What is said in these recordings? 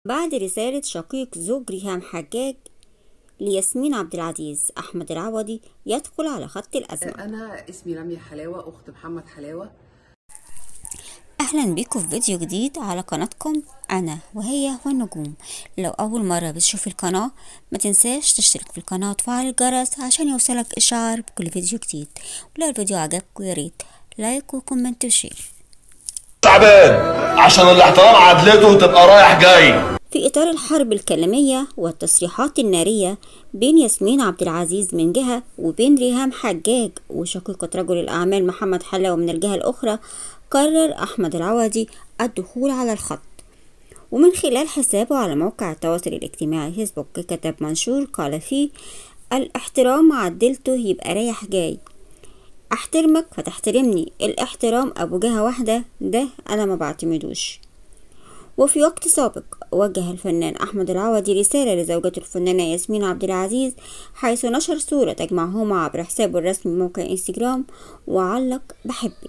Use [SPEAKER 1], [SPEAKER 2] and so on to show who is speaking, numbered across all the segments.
[SPEAKER 1] بعد رسالة شقيق زوج ريهام حجاج لياسمين عبد العزيز أحمد العوضي يدخل على خط الأزمة
[SPEAKER 2] انا اسمي رامية حلاوة اخت محمد حلاوة
[SPEAKER 1] أهلا بيكم في فيديو جديد على قناتكم أنا وهي والنجوم لو أول مرة بتشوف القناة ما تنساش تشترك في القناة وتفعل الجرس عشان يوصلك إشعار بكل فيديو جديد ولو الفيديو عجبكم ياريت لايك وكومنت وشير
[SPEAKER 3] تعبان عشان الاحترام عدلته تبقى رايح جاي
[SPEAKER 1] في إطار الحرب الكلامية والتصريحات النارية بين ياسمين عبد العزيز من جهة وبين ريهام حجاج وشقيقة رجل الأعمال محمد حلاوة من الجهة الأخرى قرر أحمد العوضي الدخول على الخط ومن خلال حسابه على موقع التواصل الاجتماعي فيسبوك كتب منشور قال فيه الاحترام عدلته يبقى رايح جاي احترمك فتحترمني الاحترام ابو جهة واحدة ده انا ما بعتمدوش وفي وقت سابق وجه الفنان أحمد العوضي رسالة لزوجته الفنانة ياسمين عبد العزيز حيث نشر صورة تجمعهما عبر حسابه الرسمي موقع انستجرام وعلق بحبك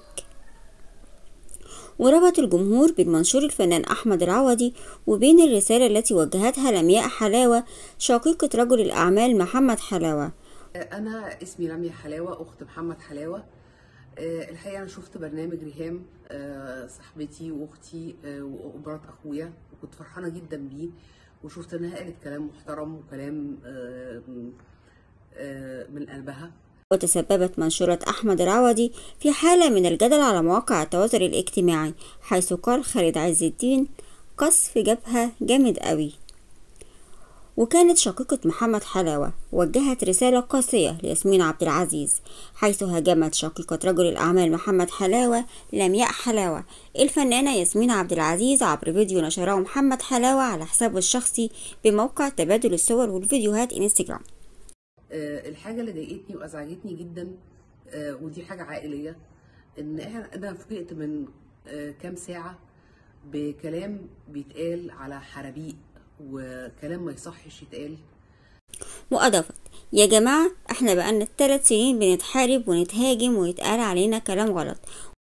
[SPEAKER 1] وربط الجمهور بين منشور الفنان أحمد العوضي وبين الرسالة التي وجهتها لمياء حلاوة شقيقة رجل الأعمال محمد حلاوة
[SPEAKER 2] انا اسمي رامية حلاوة اخت محمد حلاوة آه، الحقيقة انا شفت برنامج ريهام آه، صاحبتي واختي آه، ومرات اخويا وكنت فرحانة جدا بيه وشفت انها قالت كلام محترم وكلام آه، آه، من قلبها
[SPEAKER 1] وتسببت منشورة أحمد العوضي في حالة من الجدل على مواقع التواصل الاجتماعي حيث قال خالد عز الدين قصف جبهة جامد قوي وكانت شقيقة محمد حلاوة وجهت رسالة قاسية لياسمين عبد العزيز حيث هاجمت شقيقة رجل الأعمال محمد حلاوة لمياء حلاوة الفنانة ياسمين عبد العزيز عبر فيديو نشره محمد حلاوة على حسابه الشخصي بموقع تبادل الصور والفيديوهات انستجرام
[SPEAKER 2] آه، الحاجه اللي ضايقتني وازعجتني جدا آه، ودي حاجه عائليه ان احنا انا فوجئت من آه، كام ساعه بكلام بيتقال على حرابيق وكلام ما يصحش يتقال
[SPEAKER 1] وأضافت يا جماعة احنا بقالنا ثلاث سنين بنتحارب ونتهاجم ويتقال علينا كلام غلط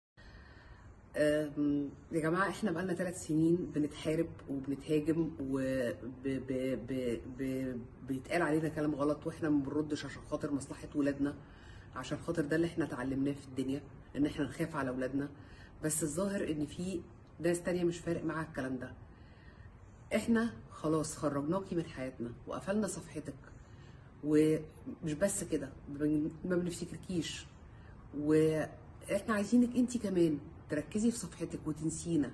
[SPEAKER 2] آم، يا جماعه احنا بقالنا ثلاث سنين بنتحارب وبنتهاجم وبيتقال علينا كلام غلط واحنا ما بنردش عشان خاطر مصلحه ولادنا عشان خاطر ده اللي احنا اتعلمناه في الدنيا ان احنا نخاف على ولادنا بس الظاهر ان في ناس تانية مش فارق معاها الكلام ده احنا خلاص خرجناكي من حياتنا وقفلنا صفحتك ومش بس كده بن- ما بنفتكركيش واحنا عايزينك انت كمان تركزي في صفحتك وتنسينا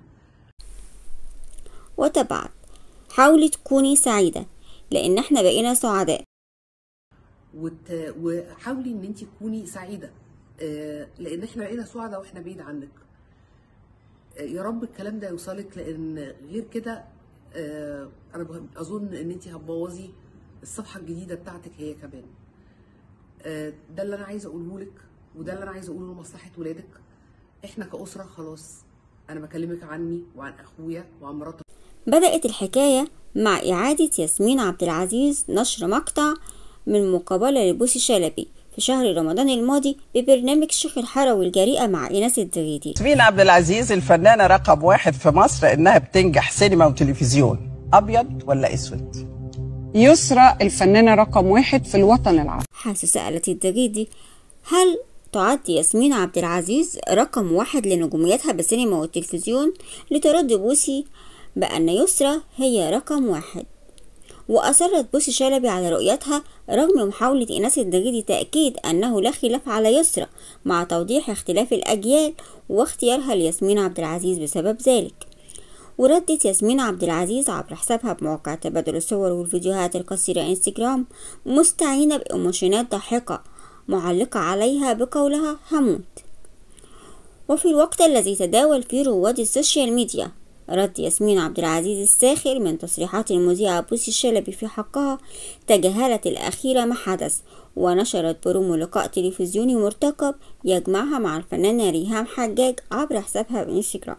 [SPEAKER 1] وتبعت حاولي تكوني سعيدة لأن احنا بقينا سعداء
[SPEAKER 2] وت... وحاولي ان انت تكوني سعيده آه، لان احنا بقينا سعداء واحنا بعيد عنك آه، يا رب الكلام ده يوصلك لان غير كده آه، انا بغ- اظن ان انت هتبوظي الصفحه الجديده بتاعتك هي كمان آه، ده اللي انا عايزه اقوله لك وده اللي انا عايزه اقوله لمصلحه ولادك احنا كاسره خلاص انا بكلمك عني وعن اخويا وعن مرات
[SPEAKER 1] بدأت الحكاية مع إعادة ياسمين عبد العزيز نشر مقطع من مقابلة لبوسي شلبي في شهر رمضان الماضي ببرنامج شيخ الحارة الجريئة مع إيناس الدغيدي
[SPEAKER 4] ياسمين عبد العزيز الفنانة رقم واحد في مصر إنها بتنجح سينما وتلفزيون أبيض ولا أسود؟
[SPEAKER 5] يسرى الفنانة رقم واحد في الوطن العربي
[SPEAKER 1] حيث سألت الدغيدي هل تعد ياسمين عبد العزيز رقم واحد لنجوميتها بالسينما والتلفزيون لترد بوسي بأن يسرى هي رقم واحد وأصرت بوسي شلبي على رؤيتها رغم محاولة إيناس الدغيدي تأكيد أنه لا خلاف على يسرى مع توضيح اختلاف الأجيال واختيارها لياسمين عبد العزيز بسبب ذلك وردت ياسمين عبد العزيز عبر حسابها بموقع تبادل الصور والفيديوهات القصيرة انستجرام مستعينة بإيموشنات ضاحكة معلقة عليها بقولها هموت وفي الوقت الذي تداول فيه رواد السوشيال ميديا رد ياسمين عبد العزيز الساخر من تصريحات المذيعة بوسي الشلبي في حقها تجاهلت الأخيرة ما حدث ونشرت برومو لقاء تلفزيوني مرتقب يجمعها مع الفنانة ريهام حجاج عبر حسابها بانستجرام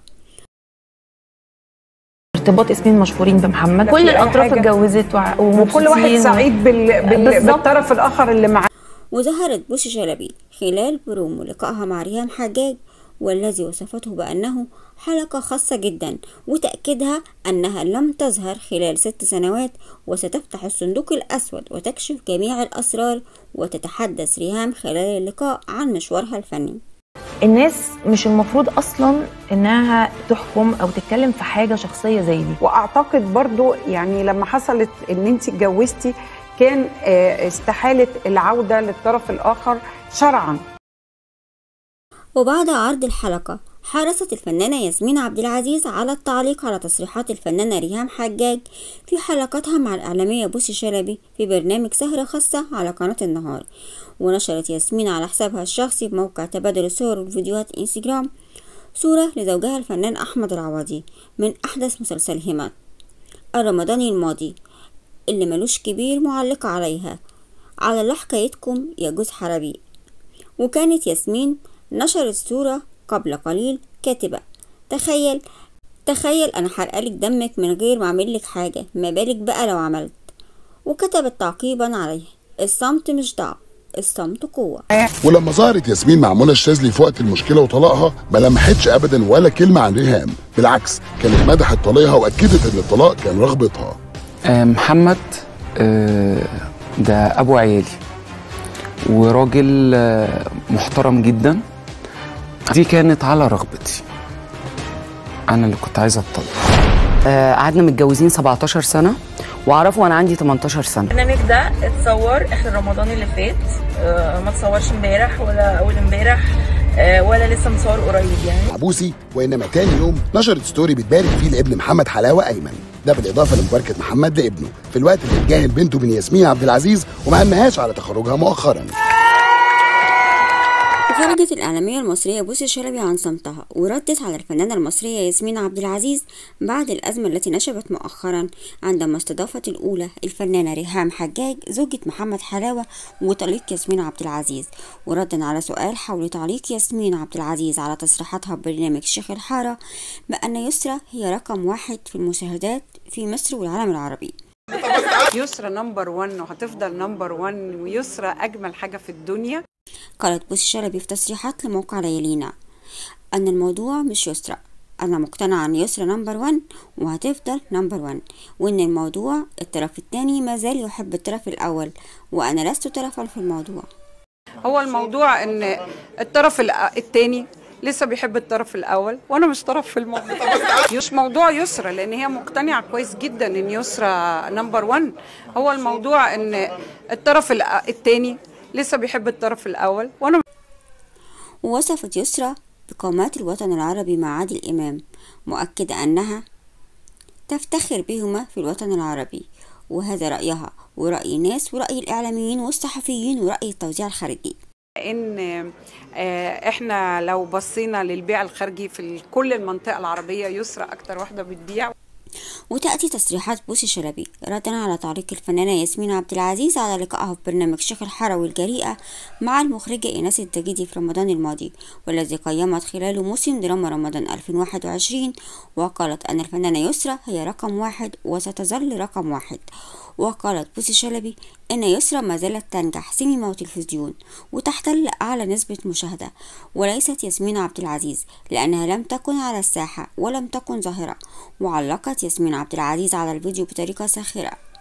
[SPEAKER 6] ارتباط اسمين مشهورين بمحمد كل
[SPEAKER 7] في أي
[SPEAKER 6] الاطراف
[SPEAKER 7] حاجة.
[SPEAKER 6] اتجوزت وع-
[SPEAKER 7] وكل واحد
[SPEAKER 6] ومبسوطين.
[SPEAKER 7] سعيد بال... بال...
[SPEAKER 6] بالظبط.
[SPEAKER 7] بالطرف الاخر اللي معاه
[SPEAKER 1] وظهرت بوسي شلبي خلال برومو لقائها مع ريهام حجاج والذي وصفته بأنه حلقة خاصة جدا وتأكيدها أنها لم تظهر خلال ست سنوات وستفتح الصندوق الأسود وتكشف جميع الأسرار وتتحدث ريهام خلال اللقاء عن مشوارها الفني
[SPEAKER 6] الناس مش المفروض اصلا انها تحكم او تتكلم في حاجه شخصيه زي دي
[SPEAKER 7] واعتقد برضو يعني لما حصلت ان انت اتجوزتي كان آه، استحاله العوده للطرف الاخر شرعا
[SPEAKER 1] وبعد عرض الحلقة حرصت الفنانة ياسمين عبد العزيز على التعليق على تصريحات الفنانة ريهام حجاج في حلقتها مع الإعلامية بوسي شلبي في برنامج سهرة خاصة على قناة النهار ونشرت ياسمين على حسابها الشخصي بموقع تبادل الصور والفيديوهات انستجرام صورة لزوجها الفنان أحمد العوضي من أحدث مسلسلهما الرمضاني الماضي اللي ملوش كبير معلقة عليها على الله حكايتكم يا جوز حربي وكانت ياسمين نشرت صورة قبل قليل كاتبة تخيل تخيل أنا حرقلك دمك من غير ما أعملك حاجة ما بالك بقى لو عملت وكتبت تعقيبا عليه الصمت مش ضعف الصمت قوة
[SPEAKER 8] ولما ظهرت ياسمين مع منى الشاذلي في وقت المشكله وطلاقها ما لمحتش ابدا ولا كلمه عن ريهام بالعكس كانت مدحت طليقها واكدت ان الطلاق كان رغبتها
[SPEAKER 9] آه، محمد آه، ده ابو عيالي وراجل آه، محترم جدا دي كانت على رغبتي انا اللي كنت عايزه اتطلق
[SPEAKER 10] آه، قعدنا متجوزين 17 سنه واعرفه وانا عندي 18 سنه
[SPEAKER 11] البرنامج ده اتصور اخر رمضان اللي فات آه، ما اتصورش امبارح ولا اول امبارح آه، ولا لسه مصور قريب يعني
[SPEAKER 8] مع بوسي وانما تاني يوم نشرت ستوري بتبارك فيه لابن محمد حلاوه ايمن ده بالاضافه لمباركه محمد لابنه في الوقت اللي اتجاهل بنته من ياسمين عبد العزيز وما همهاش على تخرجها مؤخرا
[SPEAKER 1] وخرجت الإعلامية المصرية بوسي شلبي عن صمتها وردت على الفنانة المصرية ياسمين عبد العزيز بعد الأزمة التي نشبت مؤخرا عندما استضافت الأولى الفنانة ريهام حجاج زوجة محمد حلاوة وطليق ياسمين عبد العزيز وردا على سؤال حول تعليق ياسمين عبد العزيز على تصريحاتها ببرنامج شيخ الحارة بأن يسرى هي رقم واحد في المشاهدات في مصر والعالم العربي
[SPEAKER 5] يسرى نمبر 1 وهتفضل نمبر 1 ويسرى اجمل حاجه في الدنيا
[SPEAKER 1] قالت بوسي شلبي في تصريحات لموقع ليالينا أن الموضوع مش يسرى أنا مقتنعة أن يسرى نمبر وان وهتفضل نمبر وان وأن الموضوع الطرف الثاني ما زال يحب الطرف الأول وأنا لست طرفا في الموضوع
[SPEAKER 5] هو الموضوع ان الطرف الأ- التاني لسه بيحب الطرف الاول وانا مش طرف في الموضوع مش موضوع يسرى لان هي مقتنعه كويس جدا ان يسرى نمبر 1 هو الموضوع ان الطرف الأ- التاني لسه بيحب الطرف الاول وانا
[SPEAKER 1] ووصفت يسرى بقامات الوطن العربي مع عادل إمام مؤكدة أنها تفتخر بهما في الوطن العربي وهذا رأيها ورأي الناس ورأي الإعلاميين والصحفيين ورأي التوزيع الخارجي
[SPEAKER 5] ان آه، احنا لو بصينا للبيع الخارجي في كل المنطقه العربيه يسرى اكتر واحده بتبيع
[SPEAKER 1] وتأتي تصريحات بوسي شلبي ردا على تعليق الفنانة ياسمين عبد العزيز على لقائها في برنامج شيخ الحروي الجريئة مع المخرجة إيناس التجيدي في رمضان الماضي والذي قيمت خلاله موسم دراما رمضان 2021 وقالت أن الفنانة يسرى هي رقم واحد وستظل رقم واحد وقالت بوسي شلبي أن يسرى ما زالت تنجح سينما وتلفزيون وتحتل أعلى نسبة مشاهدة وليست ياسمين عبد العزيز لأنها لم تكن على الساحة ولم تكن ظاهرة وعلقت ياسمين عبد العزيز على الفيديو بطريقة ساخرة